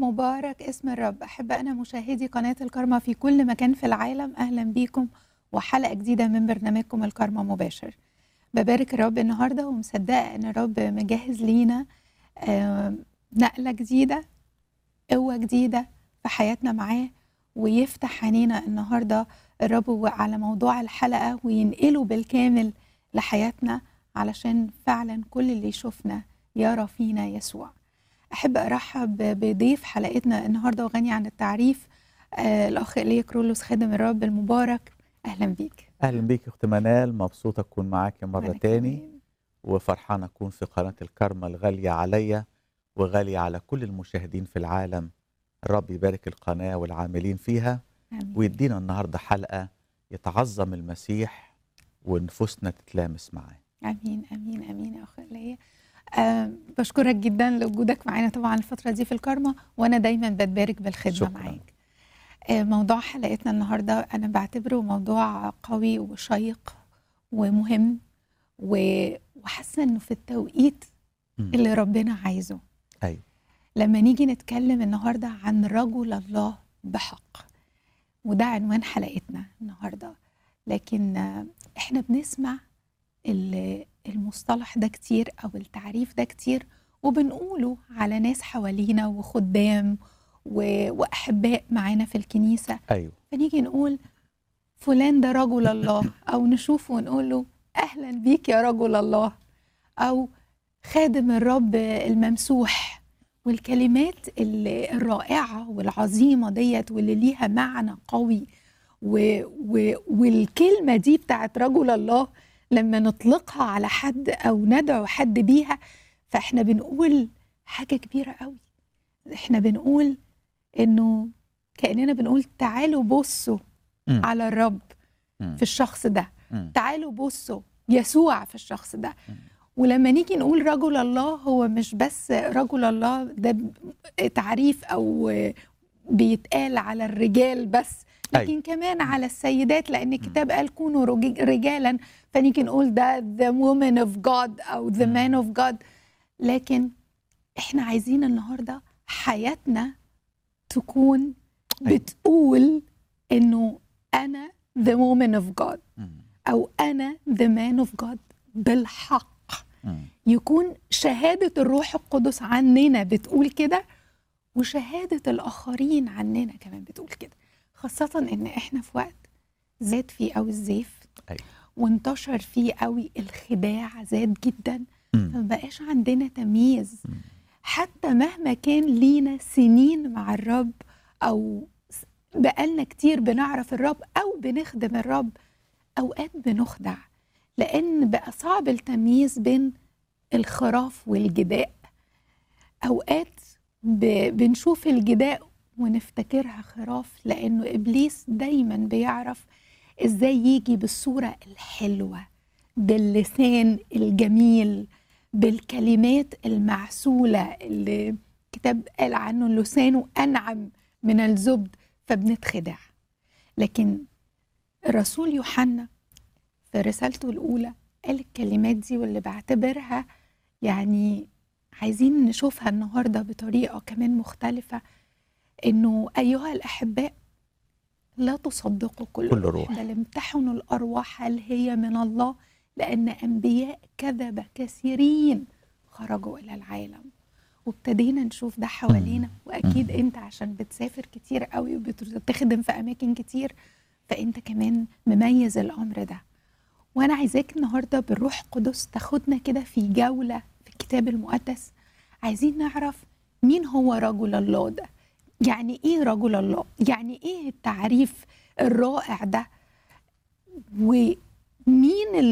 مبارك اسم الرب أحب أنا مشاهدي قناة الكرمة في كل مكان في العالم أهلا بيكم وحلقة جديدة من برنامجكم الكرمة مباشر ببارك الرب النهاردة ومصدقة أن الرب مجهز لينا آه، نقلة جديدة قوة جديدة في حياتنا معاه ويفتح عينينا النهاردة الرب على موضوع الحلقة وينقله بالكامل لحياتنا علشان فعلا كل اللي يشوفنا يرى فينا يسوع أحب أرحب بضيف حلقتنا النهاردة وغني عن التعريف آه الأخ إليه كرولوس خادم الرب المبارك أهلا بيك اهلا بيك يا اخت منال مبسوطه اكون معاك مره وأنا تاني كمان. وفرحان اكون في قناه الكرمة الغاليه عليا وغاليه على كل المشاهدين في العالم الرب يبارك القناه والعاملين فيها آمين. ويدينا النهارده حلقه يتعظم المسيح ونفوسنا تتلامس معاه امين امين امين يا اخ ليا آه بشكرك جدا لوجودك معانا طبعا الفتره دي في الكرمه وانا دايما بتبارك بالخدمه شكراً. معاك آه موضوع حلقتنا النهارده انا بعتبره موضوع قوي وشيق ومهم و- وحاسه انه في التوقيت مم. اللي ربنا عايزه ايوه لما نيجي نتكلم النهارده عن رجل الله بحق وده عنوان حلقتنا النهارده لكن آه، احنا بنسمع ال- المصطلح ده كتير او التعريف ده كتير وبنقوله على ناس حوالينا وخدام و- واحباء معانا في الكنيسه ايوه فنيجي نقول فلان ده رجل الله او نشوفه ونقول له اهلا بيك يا رجل الله او خادم الرب الممسوح والكلمات ال- الرائعه والعظيمه ديت واللي ليها معنى قوي و و والكلمه دي بتاعت رجل الله لما نطلقها على حد او ندعو حد بيها فاحنا بنقول حاجه كبيره قوي احنا بنقول انه كاننا بنقول تعالوا بصوا مم. على الرب مم. في الشخص ده مم. تعالوا بصوا يسوع في الشخص ده مم. ولما نيجي نقول رجل الله هو مش بس رجل الله ده ب- تعريف او بيتقال على الرجال بس لكن كمان على السيدات لان الكتاب قال كونوا رج- رجالا فنيجي نقول ده the woman of God او the man of God لكن احنا عايزين النهارده حياتنا تكون أيوة. بتقول انه انا the woman of God مم. او انا the man of God بالحق مم. يكون شهاده الروح القدس عننا بتقول كده وشهاده الاخرين عننا كمان بتقول كده خاصه ان احنا في وقت زاد فيه قوي الزيف أيوة. وانتشر فيه قوي الخداع زاد جدا مم. فما بقاش عندنا تمييز مم. حتى مهما كان لينا سنين مع الرب او س- بقالنا كتير بنعرف الرب او بنخدم الرب اوقات بنخدع لان بقى صعب التمييز بين الخراف والجداء اوقات ب- بنشوف الجداء ونفتكرها خراف لانه ابليس دايما بيعرف ازاي يجي بالصوره الحلوه باللسان الجميل بالكلمات المعسوله اللي الكتاب قال عنه لسانه انعم من الزبد فبنتخدع لكن الرسول يوحنا في رسالته الاولى قال الكلمات دي واللي بعتبرها يعني عايزين نشوفها النهارده بطريقه كمان مختلفه انه ايها الاحباء لا تصدقوا كل, كل روح روح. بل امتحنوا الارواح هل هي من الله لان انبياء كذب كثيرين خرجوا الى العالم وابتدينا نشوف ده حوالينا واكيد مم. انت عشان بتسافر كتير قوي وبتخدم في اماكن كتير فانت كمان مميز الامر ده وانا عايزاك النهارده بالروح القدس تاخدنا كده في جوله في الكتاب المقدس عايزين نعرف مين هو رجل الله ده يعني ايه رجل الله يعني ايه التعريف الرائع ده ومين اللي